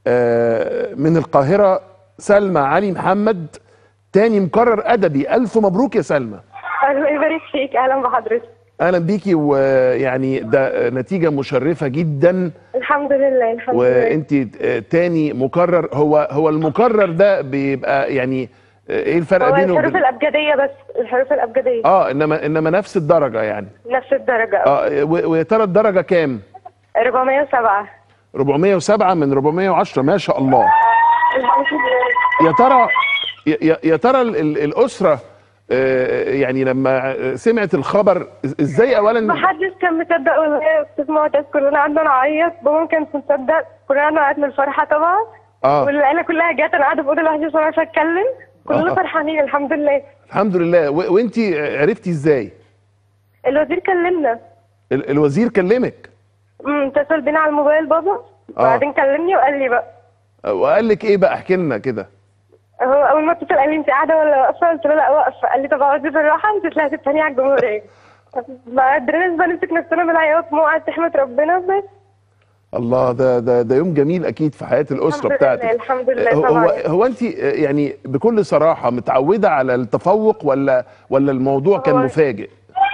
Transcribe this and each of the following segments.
آه، من القاهره سلمى علي محمد تاني مقرر ادبي الف مبروك يا سلمى الله يبارك فيك اهلا بحضرتك اهلا بيكي ويعني ده نتيجه مشرفه جدا الحمد لله الحمد لله وانت تاني مكرر هو هو المكرر ده بيبقى يعني ايه الفرق هو بينه الحروف وبين الابجديه بس الحروف الابجديه اه انما انما نفس الدرجه يعني نفس الدرجه اه و- ويا ترى الدرجه كام 407 407 من 410 ما شاء الله الحمد لله يا ترى يا- يا يا ترى ال- ال- الاسره آه، يعني لما سمعت الخبر إز- ازاي اولا محدش كان مصدق والله يا استاذ معتز كلنا قعدنا نعيط بابا ما كانش مصدق كلنا نعيط من الفرحه طبعا اه والعيله كلها جت انا قاعده في اوضه لوحدي مش عارفه اتكلم كلنا آه. فرحانين الحمد لله الحمد لله و- وانت عرفتي ازاي الوزير كلمنا ال- الوزير كلمك أمم، اتصل بينا على الموبايل بابا وبعدين كلمني وقال لي بقى وقال لك ايه بقى احكي لنا كده هو اول ما اتصل قال لي انت قاعده ولا واقفه قلت له لا واقفه قال لي طب اقعدي بالراحه انت طلعتي الثانيه على الجمهوريه ما قدرناش بقى نمسك نفسنا من العياط وقعدت تحمد ربنا بس الله ده ده ده يوم جميل اكيد في حياه الاسره الحمد بتاعتك لله الحمد لله هو طبعا هو, هو انت يعني بكل صراحه متعوده على التفوق ولا ولا الموضوع كان هو- مفاجئ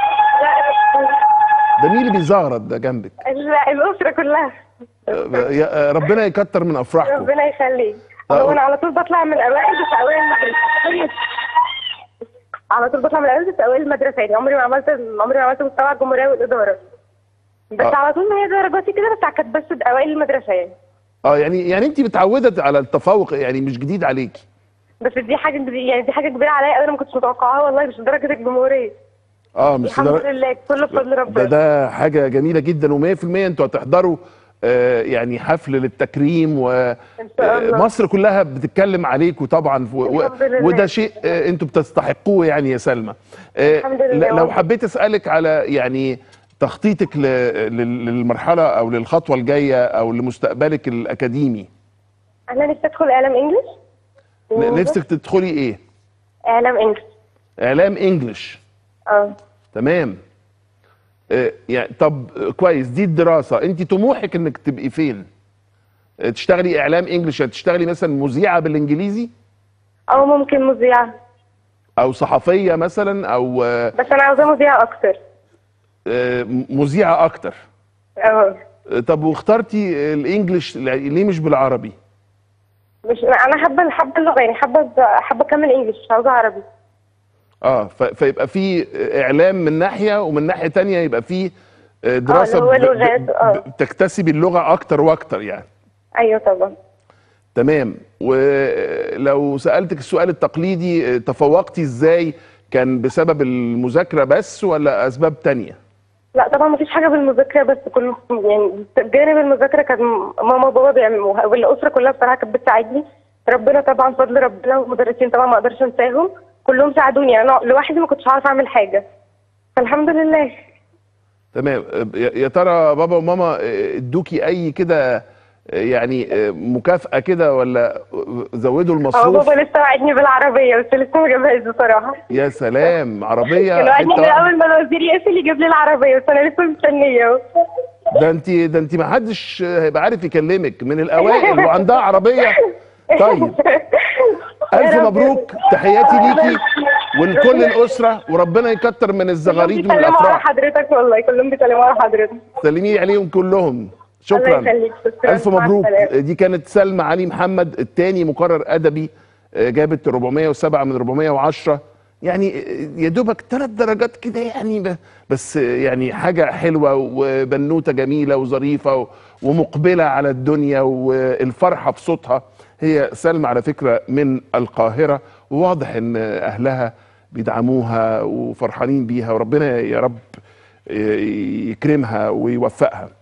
لا ده مين اللي بيزغرط ده جنبك لا الاسره كلها آه، يا- ربنا يكتر من افراحكم ربنا يخليك طيب. هو انا على طول بطلع من الاوائل في اوائل المدرسه على طول بطلع من الاوائل في اوائل المدرسه يعني عمري ما عملت عمري ما عملت مستوى الجمهوريه والاداره بس آه. على طول ما هي درجاتي كده بس كانت بس اوائل المدرسه يعني اه يعني يعني انت متعوده على التفوق يعني مش جديد عليكي بس دي حاجه دي يعني دي حاجه كبيره عليا قوي انا ما كنتش متوقعاها والله مش درجه الجمهوريه اه مش الحمد در- لله كله بفضل ده ربنا ده حاجه جميله جدا و100% انتوا هتحضروا آه، يعني حفل للتكريم شاء الله. ومصر كلها بتتكلم عليكم طبعا و- و- الحمد لله. وده شيء آه، انتوا بتستحقوه يعني يا سلمى آه، الحمد لله ل- لو والله. حبيت اسالك على يعني تخطيطك ل- لل- للمرحله او للخطوه الجايه او لمستقبلك الاكاديمي انا نفسي ادخل اعلام انجلش ن- نفسك تدخلي ايه اعلام انجلش اعلام انجلش اه تمام آه، يعني طب آه، كويس دي الدراسه انت طموحك انك تبقي فين آه، تشتغلي اعلام انجلش يعني تشتغلي مثلا مذيعه بالانجليزي او ممكن مذيعه او صحفيه مثلا او آه، بس انا عاوزه مذيعه اكتر آه، مذيعه اكتر اه آه، طب واخترتي الانجليش ليه مش بالعربي مش انا حابه حابه اللغه يعني حابه حابه اكمل انجلش مش عاوزه عربي اه ف- فيبقى في اعلام من ناحيه ومن ناحيه تانية يبقى في آه، دراسه اللي هو ب- ب- لغات، ب- آه. تكتسبي اللغه اكتر واكتر يعني ايوه طبعا تمام ولو سألتك السؤال التقليدي تفوقتي ازاي كان بسبب المذاكرة بس ولا أسباب تانية لا طبعا مفيش حاجه بالمذاكره بس كله يعني بجانب المذاكره كان ماما وبابا بيعملوها والاسره كلها بصراحه كانت بتساعدني ربنا طبعا فضل ربنا والمدرسين طبعا ما اقدرش انساهم كلهم ساعدوني انا لوحدي ما كنتش عارفه اعمل حاجه فالحمد لله تمام يا يا ترى بابا وماما ادوكي أي كده يعني مكافأة كده ولا زودوا هو المصروف بابا لسه وعدني بالعربيه بس لسه ما جابهاش بصراحه يا سلام عربية كان وعدني حتة من واحدة. اول ما الوزير يقفل يجيب لي العربيه بس انا لسه مستنيه اهو. ده انت ده انت ما حدش هيبقى عارف يكلمك من الأوائل وعندها عربية طيب ألف يا رب. مبروك تحياتي ليكي ولكل الأسرة وربنا يكتر من كلهم الزغاريد من بيسلموا على الأفراح حضرتك والله كلهم بيسلموا على حضرتك سلمي عليهم كلهم الله شكرا يخليك شكرا ألف مع مبروك السلامة. دي كانت سلمى علي محمد الثاني مقرر أدبي آه، جابت 407 من 410 يعني آه، يا دوبك ثلاث درجات كده يعني ب- بس آه، يعني حاجة حلوة وبنوتة جميلة وظريفة و- ومقبلة على الدنيا والفرحة في صوتها هي سلمى على فكرة من القاهرة وواضح ان أهلها بيدعموها وفرحانين بيها وربنا يا رب آه، يكرمها ويوفقها